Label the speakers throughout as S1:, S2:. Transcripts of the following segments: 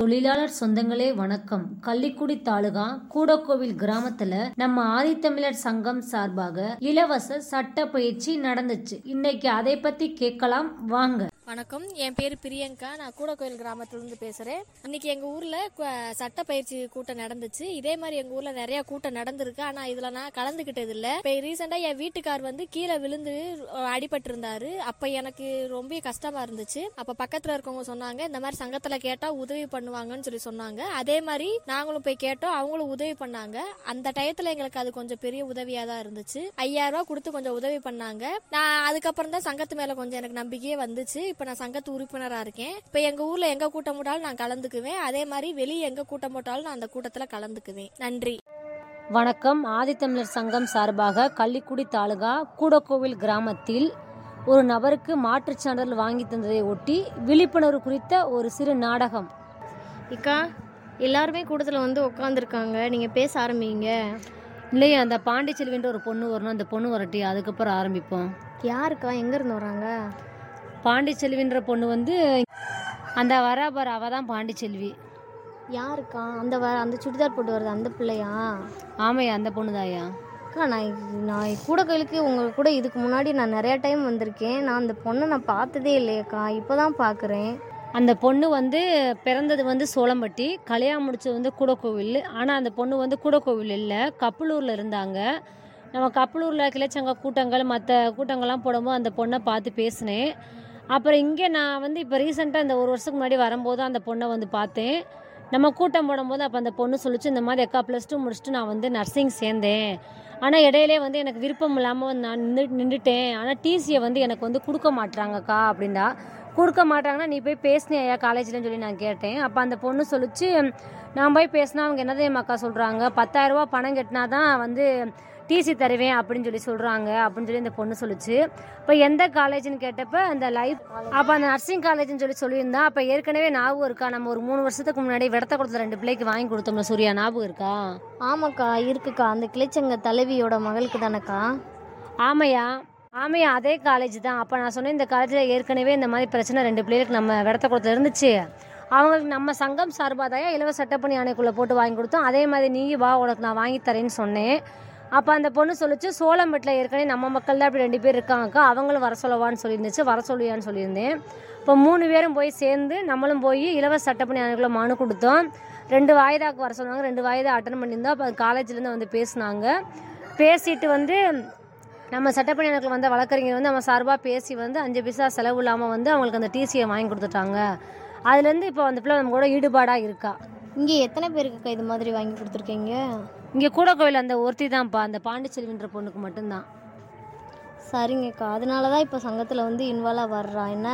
S1: தொழிலாளர் சொந்தங்களே வணக்கம் கள்ளிக்குடி தாலுகா கூடக்கோவில் கிராமத்துல நம்ம ஆதித்தமிழர் சங்கம் சார்பாக இலவச சட்ட பயிற்சி நடந்துச்சு இன்னைக்கு அதை பத்தி கேட்கலாம் வாங்க
S2: வணக்கம் என் பேர் பிரியங்கா நான் கூடக்கோயில் கிராமத்துலேருந்து பேசுகிறேன் இன்னைக்கு எங்கள் ஊரில் சட்ட பயிற்சி கூட்டம் நடந்துச்சு இதே மாதிரி எங்கள் ஊரில் நிறைய கூட்டம் நடந்திருக்கு ஆனால் இதில் நான் கலந்துக்கிட்டது இல்லை இப்போ ரீசெண்டாக என் வீட்டுக்கார் வந்து கீழே விழுந்து அடிபட்டு இருந்தாரு அப்போ எனக்கு ரொம்ப கஷ்டமாக இருந்துச்சு அப்போ பக்கத்தில் இருக்கவங்க சொன்னாங்க இந்த மாதிரி சங்கத்தில் கேட்டால் உதவி பண்ணுவாங்கன்னு சொல்லி சொன்னாங்க அதே மாதிரி நாங்களும் போய் கேட்டோம் அவங்களும் உதவி பண்ணாங்க அந்த டயத்தில் எங்களுக்கு அது கொஞ்சம் பெரிய உதவியாக தான் இருந்துச்சு ஐயாயிரம் ரூபா கொடுத்து கொஞ்சம் உதவி பண்ணாங்க நான் அதுக்கப்புறம் தான் சங்கத்து மேலே கொஞ்சம் எனக்கு நம்பிக்கையே வந்துச்சு இப்போ நான் சங்கத்து உறுப்பினராக இருக்கேன் இப்போ எங்கள் ஊரில் எங்கே கூட்டம் போட்டாலும் நான் கலந்துக்குவேன் அதே மாதிரி வெளியே எங்கே கூட்டம் போட்டாலும் நான் அந்த கூட்டத்தில் கலந்துக்குவேன் நன்றி
S1: வணக்கம் ஆதித்தமிழர் சங்கம் சார்பாக கள்ளிக்குடி தாலுகா கூடக்கோவில் கிராமத்தில் ஒரு நபருக்கு மாற்றுச் சான்றிதழ் வாங்கி தந்ததை ஒட்டி விழிப்புணர்வு குறித்த ஒரு சிறு நாடகம்
S3: இக்கா எல்லாருமே கூட்டத்தில் வந்து உட்காந்துருக்காங்க நீங்கள் பேச ஆரம்பிங்க
S1: இல்லையா அந்த பாண்டிச்செல்வின்ற ஒரு பொண்ணு வரணும் அந்த பொண்ணு வரட்டி அதுக்கப்புறம் ஆரம்பிப்போம்
S3: யாருக்கா எங்கேருந்து வராங்க
S1: பாண்டிச்செல்வின்ற பொண்ணு வந்து அந்த வராபர் அவ தான் பாண்டிச்செல்வி
S3: யாருக்கா அந்த வ அந்த சுடிதார் போட்டு வருது அந்த பிள்ளையா
S1: ஆமையா அந்த பொண்ணு தாயா
S3: அக்கா நான் இது- நான் கூட கோயிலுக்கு உங்கள் கூட இதுக்கு முன்னாடி நான் நிறையா டைம் வந்திருக்கேன் நான் அந்த பொண்ணை நான் பார்த்ததே இல்லையக்கா இப்போ தான் பார்க்குறேன்
S1: அந்த பொண்ணு வந்து பிறந்தது வந்து சோளம்பட்டி கல்யாணம் முடிச்சது வந்து கூடக்கோவில் ஆனால் அந்த பொண்ணு வந்து கூடக்கோவில் இல்லை கப்பலூரில் இருந்தாங்க நம்ம கப்பலூரில் கிளைச்சங்க கூட்டங்கள் மற்ற கூட்டங்கள்லாம் போடும்போது அந்த பொண்ணை பார்த்து பேசினேன் அப்புறம் இங்கே நான் வந்து இப்போ ரீசெண்டாக இந்த ஒரு வருஷத்துக்கு முன்னாடி வரும்போது அந்த பொண்ணை வந்து பார்த்தேன் நம்ம கூட்டம் போடும்போது அப்போ அந்த பொண்ணு சொல்லிச்சு இந்த மாதிரி அக்கா ப்ளஸ் டூ முடிச்சுட்டு நான் வந்து நர்சிங் சேர்ந்தேன் ஆனால் இடையிலே வந்து எனக்கு விருப்பம் இல்லாமல் வந்து நான் நின்று நின்றுட்டேன் ஆனால் டிசியை வந்து எனக்கு வந்து கொடுக்க மாட்றாங்கக்கா அப்படின்னா கொடுக்க மாட்டாங்கன்னா நீ போய் பேசினியா காலேஜ்லன்னு சொல்லி நான் கேட்டேன் அப்போ அந்த பொண்ணு சொல்லிச்சு நான் போய் பேசினா அவங்க என்னதே மக்கா சொல்கிறாங்க பத்தாயிரரூபா பணம் கட்டினா தான் வந்து டிசி தருவேன் அப்படின்னு சொல்லி சொல்கிறாங்க அப்படின்னு சொல்லி இந்த பொண்ணு சொல்லிச்சு இப்போ எந்த காலேஜ்னு கேட்டப்ப அந்த லைஃப் அப்போ அந்த நர்சிங் காலேஜ்னு சொல்லி சொல்லியிருந்தா அப்போ ஏற்கனவே ஞாபகம் இருக்கா நம்ம ஒரு மூணு வருஷத்துக்கு முன்னாடி விடத்த கொடுத்த ரெண்டு பிள்ளைக்கு வாங்கி கொடுத்தோம்ல சூர்யா ஞாபகம் இருக்கா
S3: ஆமாக்கா இருக்குக்கா அந்த கிளைச்சங்க தலைவியோட மகளுக்கு தானேக்கா
S1: ஆமையா ஆமையா அதே காலேஜ் தான் அப்போ நான் சொன்னேன் இந்த காலேஜில் ஏற்கனவே இந்த மாதிரி பிரச்சனை ரெண்டு பிள்ளைகளுக்கு நம்ம விடத்த கொடுத்து இருந்துச்சு அவங்களுக்கு நம்ம சங்கம் சார்பாதாயா இலவச சட்டப்பணி ஆணைக்குள்ளே போட்டு வாங்கி கொடுத்தோம் அதே மாதிரி நீ வா உனக்கு நான் வாங்கி தரேன்னு சொன்னேன் அப்போ அந்த பொண்ணு சொல்லிச்சு சோளம்பட்டில் ஏற்கனவே நம்ம மக்கள் தான் அப்படி ரெண்டு பேர் இருக்காங்கக்கா அவங்களும் வர சொல்லவான்னு சொல்லியிருந்துச்சு வர சொல்லுவியான்னு சொல்லியிருந்தேன் இப்போ மூணு பேரும் போய் சேர்ந்து நம்மளும் போய் இலவச சட்டப்பணி ஆணைக்குள்ளே மனு கொடுத்தோம் ரெண்டு வாய்தாக்கு வர சொன்னாங்க ரெண்டு வாய்தா அட்டன் பண்ணியிருந்தோம் அப்போ காலேஜ்லேருந்து வந்து பேசினாங்க பேசிட்டு வந்து நம்ம சட்டப்பணி எனக்கு வந்த வழக்கறிஞர் வந்து நம்ம சார்பாக பேசி வந்து அஞ்சு பைசா செலவு இல்லாமல் வந்து அவங்களுக்கு அந்த டிசியை வாங்கி கொடுத்துட்டாங்க அதுலேருந்து இப்போ அந்த பிள்ளை நம்ம கூட ஈடுபாடாக இருக்கா
S3: இங்கே எத்தனை பேருக்குக்கா இது மாதிரி வாங்கி கொடுத்துருக்கீங்க
S1: இங்கே கூட கோயில் அந்த ஒருத்தி தான்ப்பா அந்த பாண்டிச்செல்வின்ற பொண்ணுக்கு மட்டும்தான்
S3: சரிங்கக்கா அதனால தான் இப்போ சங்கத்தில் வந்து இன்வால்வ் வர்றா என்ன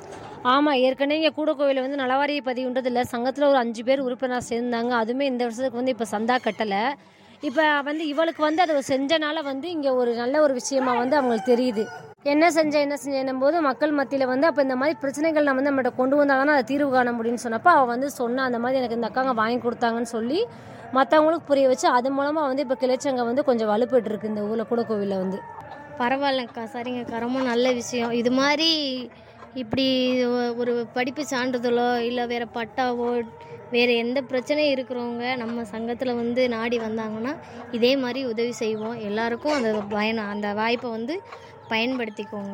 S1: ஆமாம் ஏற்கனவே இங்கே கூட கோயிலில் வந்து நலவாரிய பதிவுன்றது இல்லை சங்கத்தில் ஒரு அஞ்சு பேர் உறுப்பினர் சேர்ந்தாங்க அதுவுமே இந்த வருஷத்துக்கு வந்து இப்போ சந்தா கட்டலை இப்போ வந்து இவளுக்கு வந்து அதை செஞ்சனால வந்து இங்கே ஒரு நல்ல ஒரு விஷயமா வந்து அவங்களுக்கு தெரியுது என்ன செஞ்ச என்ன செஞ்சேன்னும் போது மக்கள் மத்தியில் வந்து அப்போ இந்த மாதிரி பிரச்சனைகள் நம்ம வந்து நம்மகிட்ட கொண்டு வந்தால் தானே அதை தீர்வு காண முடியும்னு சொன்னப்போ அவள் வந்து சொன்னா அந்த மாதிரி எனக்கு இந்த அக்காங்க வாங்கி கொடுத்தாங்கன்னு சொல்லி மற்றவங்களுக்கு புரிய வச்சு அது மூலமாக வந்து இப்போ கிளைச்சங்க வந்து கொஞ்சம் வலுப்பெற்று இருக்கு இந்த ஊரில் கூட கோவிலில் வந்து
S3: பரவாயில்லக்கா சரிங்கக்கா ரொம்ப நல்ல விஷயம் இது மாதிரி இப்படி ஒ- ஒரு படிப்பு சான்றிதழோ இல்லை வேறு பட்டாவோ வேறு எந்த பிரச்சனையும் இருக்கிறவங்க நம்ம சங்கத்தில் வந்து நாடி வந்தாங்கன்னா இதே மாதிரி உதவி செய்வோம் எல்லாருக்கும் அந்த பயன் அந்த வாய்ப்பை வந்து பயன்படுத்திக்கோங்க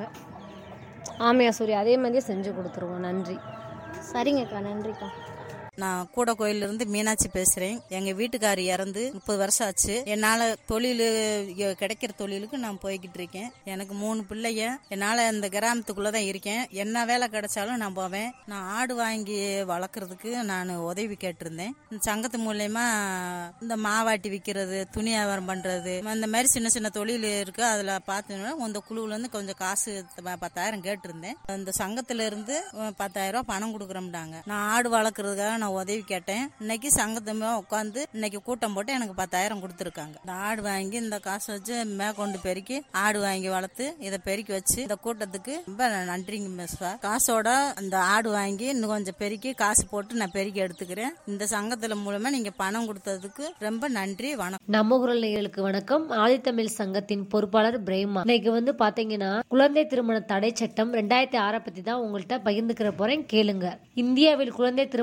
S1: ஆமையா சூர்யா அதே மாதிரியே செஞ்சு கொடுத்துருவோம் நன்றி
S3: சரிங்கக்கா நன்றிக்கா
S4: நான் கூட கோயிலிருந்து மீனாட்சி பேசுறேன் எங்க வீட்டுக்கார் இறந்து முப்பது வருஷம் ஆச்சு என்னால தொழில் இங்க கிடைக்கிற தொழிலுக்கு நான் போய்கிட்டு இருக்கேன் எனக்கு மூணு பிள்ளைங்க என்னால இந்த கிராமத்துக்குள்ள தான் இருக்கேன் என்ன வேலை கிடைச்சாலும் நான் போவேன் நான் ஆடு வாங்கி வளர்க்கறதுக்கு நான் உதவி கேட்டிருந்தேன் இந்த சங்கத்து மூலயமா இந்த மாவாட்டி விற்கிறது துணி வியாபாரம் பண்றது இந்த மாதிரி சின்ன சின்ன தொழில் இருக்கு அதுல பார்த்தீங்கன்னா இந்த குழுவுல இருந்து கொஞ்சம் காசு ப- பத்தாயிரம் கேட்டிருந்தேன் இந்த சங்கத்துல இருந்து அஹ், பத்தாயிரம் ரூபாய் பணம் கொடுக்குறோம்டாங்க நான் ஆடு வளர்க்கறதுக்காக நான் உதவி கேட்டேன் இன்னைக்கு சங்கத்துமே உட்காந்து இன்னைக்கு கூட்டம் போட்டு எனக்கு பத்தாயிரம் கொடுத்துருக்காங்க இந்த ஆடு வாங்கி இந்த காசை வச்சு மேற்கொண்டு பெருக்கி ஆடு வாங்கி வளர்த்து இதை பெருக்கி வச்சு இந்த கூட்டத்துக்கு ரொம்ப நன்றிங்க மிஸ்வா காசோட அந்த ஆடு வாங்கி இன்னும் கொஞ்சம் பெருக்கி காசு போட்டு நான் பெருக்கி எடுத்துக்கிறேன் இந்த சங்கத்துல மூலமா நீங்க பணம் கொடுத்ததுக்கு ரொம்ப நன்றி வணக்கம்
S1: நம்ம குரல் நேயர்களுக்கு வணக்கம் ஆதித்தமிழ் சங்கத்தின் பொறுப்பாளர் பிரேமா இன்னைக்கு வந்து பாத்தீங்கன்னா குழந்தை திருமண தடை சட்டம் ரெண்டாயிரத்தி ஆறை பத்தி தான் உங்கள்கிட்ட பகிர்ந்துக்கிற போறேன் கேளுங்க இந்தியாவில் குழந்தை திருமணம் தடை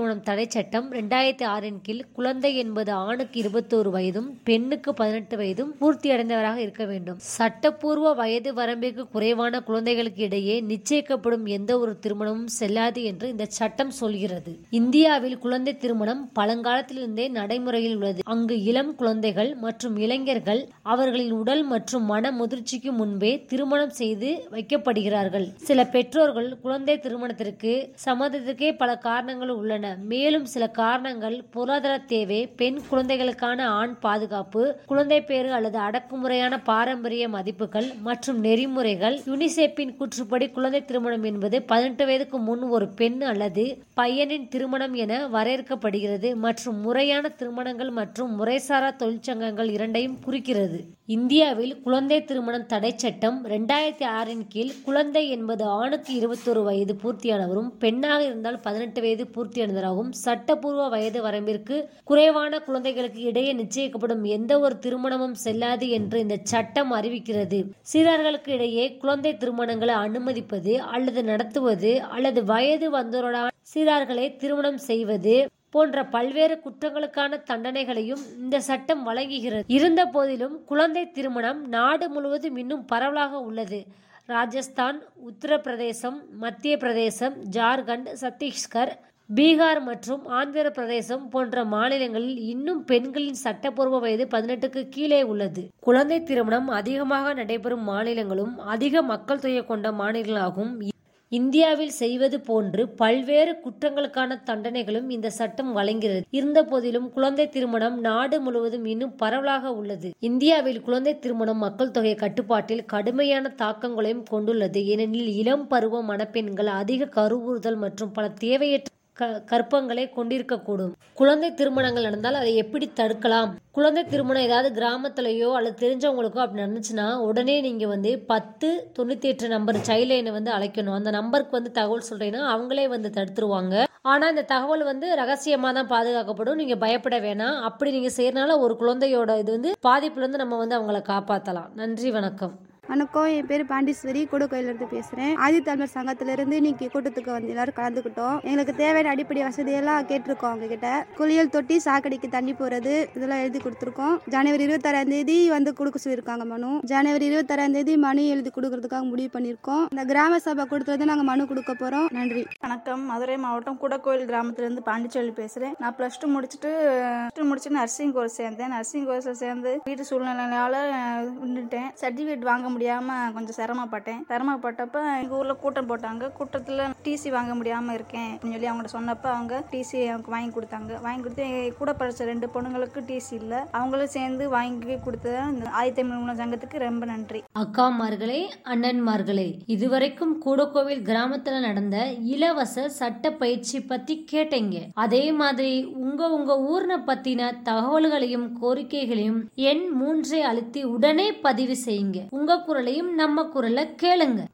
S1: சட்டம் ரெண்டாயிரத்தி ஆறின் கீழ் குழந்தை என்பது ஆணுக்கு இருபத்தோரு வயதும் பெண்ணுக்கு பதினெட்டு வயதும் பூர்த்தி அடைந்தவராக இருக்க வேண்டும் சட்டப்பூர்வ வயது வரம்பிற்கு குறைவான குழந்தைகளுக்கு இடையே நிச்சயிக்கப்படும் எந்த ஒரு திருமணமும் செல்லாது என்று இந்த சட்டம் சொல்கிறது இந்தியாவில் குழந்தை திருமணம் பழங்காலத்திலிருந்தே நடைமுறையில் உள்ளது அங்கு இளம் குழந்தைகள் மற்றும் இளைஞர்கள் அவர்களின் உடல் மற்றும் மன முதிர்ச்சிக்கு முன்பே திருமணம் செய்து வைக்கப்படுகிறார்கள் சில பெற்றோர்கள் குழந்தை திருமணத்திற்கு சம்மதத்திற்கே பல காரணங்கள் உள்ளன மேலும் சில காரணங்கள் பொருளாதார தேவை பெண் குழந்தைகளுக்கான ஆண் பாதுகாப்பு குழந்தை பேறு அல்லது அடக்குமுறையான பாரம்பரிய மதிப்புகள் மற்றும் நெறிமுறைகள் யுனிசெப்பின் கூற்றுப்படி குழந்தை திருமணம் என்பது பதினெட்டு வயதுக்கு முன் ஒரு பெண் அல்லது பையனின் திருமணம் என வரையறுக்கப்படுகிறது மற்றும் முறையான திருமணங்கள் மற்றும் முறைசாரா தொழிற்சங்கங்கள் இரண்டையும் குறிக்கிறது இந்தியாவில் குழந்தை திருமணம் தடை சட்டம் ரெண்டாயிரத்தி ஆறின் கீழ் குழந்தை என்பது ஆணுக்கு இருபத்தொரு வயது பூர்த்தியானவரும் பெண்ணாக இருந்தால் பதினெட்டு வயது பூர்த்தியடைந்தவராகவும் சட்டப்பூர்வ வயது வரம்பிற்கு குறைவான குழந்தைகளுக்கு இடையே நிச்சயிக்கப்படும் எந்த ஒரு திருமணமும் செல்லாது என்று இந்த சட்டம் அறிவிக்கிறது சிறார்களுக்கு இடையே குழந்தை திருமணங்களை அனுமதிப்பது அல்லது நடத்துவது அல்லது வயது வந்தோருடன் சிறார்களை திருமணம் செய்வது போன்ற பல்வேறு குற்றங்களுக்கான தண்டனைகளையும் இந்த சட்டம் வழங்குகிறது இருந்த போதிலும் குழந்தை திருமணம் நாடு முழுவதும் இன்னும் பரவலாக உள்ளது ராஜஸ்தான் உத்தரப்பிரதேசம் மத்திய பிரதேசம் ஜார்க்கண்ட் சத்தீஸ்கர் பீகார் மற்றும் ஆந்திர பிரதேசம் போன்ற மாநிலங்களில் இன்னும் பெண்களின் சட்டப்பூர்வ வயது பதினெட்டுக்கு கீழே உள்ளது குழந்தை திருமணம் அதிகமாக நடைபெறும் மாநிலங்களும் அதிக மக்கள் தொகை கொண்ட மாநிலங்களாகும் இந்தியாவில் செய்வது போன்று பல்வேறு குற்றங்களுக்கான தண்டனைகளும் இந்த சட்டம் வழங்குகிறது இருந்த போதிலும் குழந்தை திருமணம் நாடு முழுவதும் இன்னும் பரவலாக உள்ளது இந்தியாவில் குழந்தை திருமணம் மக்கள் தொகை கட்டுப்பாட்டில் கடுமையான தாக்கங்களையும் கொண்டுள்ளது ஏனெனில் இளம் பருவ மணப்பெண்கள் அதிக கருவுறுதல் மற்றும் பல தேவையற்ற க கற்பங்களை கொண்டிருக்கக்கூடும் குழந்தை திருமணங்கள் நடந்தால் அதை எப்படி தடுக்கலாம் குழந்தை திருமணம் ஏதாவது கிராமத்துலயோ அல்லது தெரிஞ்சவங்களுக்கோ அப்படி நடந்துச்சுன்னா உடனே நீங்க வந்து பத்து தொண்ணூத்தி எட்டு நம்பர் சைல்ட் லைனை வந்து அழைக்கணும் அந்த நம்பருக்கு வந்து தகவல் சொல்றீங்கன்னா அவங்களே வந்து தடுத்துருவாங்க ஆனா இந்த தகவல் வந்து ரகசியமா தான் பாதுகாக்கப்படும் நீங்க பயப்பட வேணாம் அப்படி நீங்க செய்யறதுனால ஒரு குழந்தையோட இது வந்து பாதிப்புல இருந்து நம்ம வந்து அவங்கள காப்பாத்தலாம் நன்றி வணக்கம்
S5: வணக்கம் என் பேர் பாண்டீஸ்வரி கூடக்கோயிலிருந்து பேசுகிறேன் ஆதித்தமிழர் சங்கத்திலிருந்து இன்னைக்கு கூட்டத்துக்கு வந்து எல்லாரும் கலந்துக்கிட்டோம் எங்களுக்கு தேவையான அடிப்படை வசதியெல்லாம் கேட்டிருக்கோம் அவங்க கிட்ட குளியல் தொட்டி சாக்கடைக்கு தண்ணி போகிறது இதெல்லாம் எழுதி கொடுத்துருக்கோம் ஜனவரி இருபத்தாறாம் தேதி வந்து கொடுக்க சொல்லியிருக்காங்க மனு ஜனவரி இருபத்தாறாம் தேதி மனு எழுதி கொடுக்கறதுக்காக முடிவு பண்ணியிருக்கோம் இந்த கிராம சபை கொடுத்தது நாங்கள் மனு கொடுக்க போகிறோம் நன்றி
S6: வணக்கம் மதுரை மாவட்டம் குடக்கோயில் கிராமத்துலேருந்து பாண்டிச்சேரி பேசுகிறேன் நான் ப்ளஸ் டூ முடிச்சுட்டு ப்ளஸ் டூ முடிச்சு நர்சிங் கோர்ஸ் சேர்ந்தேன் நர்சிங் கோர்ஸில் சேர்ந்து வீட்டு சூழ்நிலையால் விட்டுட்டேன் சர்டிஃபிகேட் வாங்க முடியாமல் கொஞ்சம் சிரமப்பட்டேன் சிரமப்பட்டப்ப எங்கள் ஊரில் கூட்டம் போட்டாங்க கூட்டத்தில் டிசி வாங்க முடியாமல் இருக்கேன் அப்படின்னு சொல்லி அவங்கள்ட்ட சொன்னப்போ அவங்க டிசி எனக்கு வாங்கி கொடுத்தாங்க வாங்கி கொடுத்து என் கூட படித்த ரெண்டு பொண்ணுங்களுக்கு டிசி இல்லை அவங்களும் சேர்ந்து வாங்கி கொடுத்த இந்த ஆதித்தமிழ் உணவு சங்கத்துக்கு ரொம்ப நன்றி
S1: அக்காமார்களே அண்ணன்மார்களே இதுவரைக்கும் கூடக்கோவில் கிராமத்துல நடந்த இலவச சட்ட பயிற்சி பத்தி கேட்டீங்க அதே மாதிரி உங்க உங்க ஊர்ன பத்தின தகவல்களையும் கோரிக்கைகளையும் எண் மூன்றை அழுத்தி உடனே பதிவு செய்யுங்க உங்க குரலையும் நம்ம குரலை கேளுங்க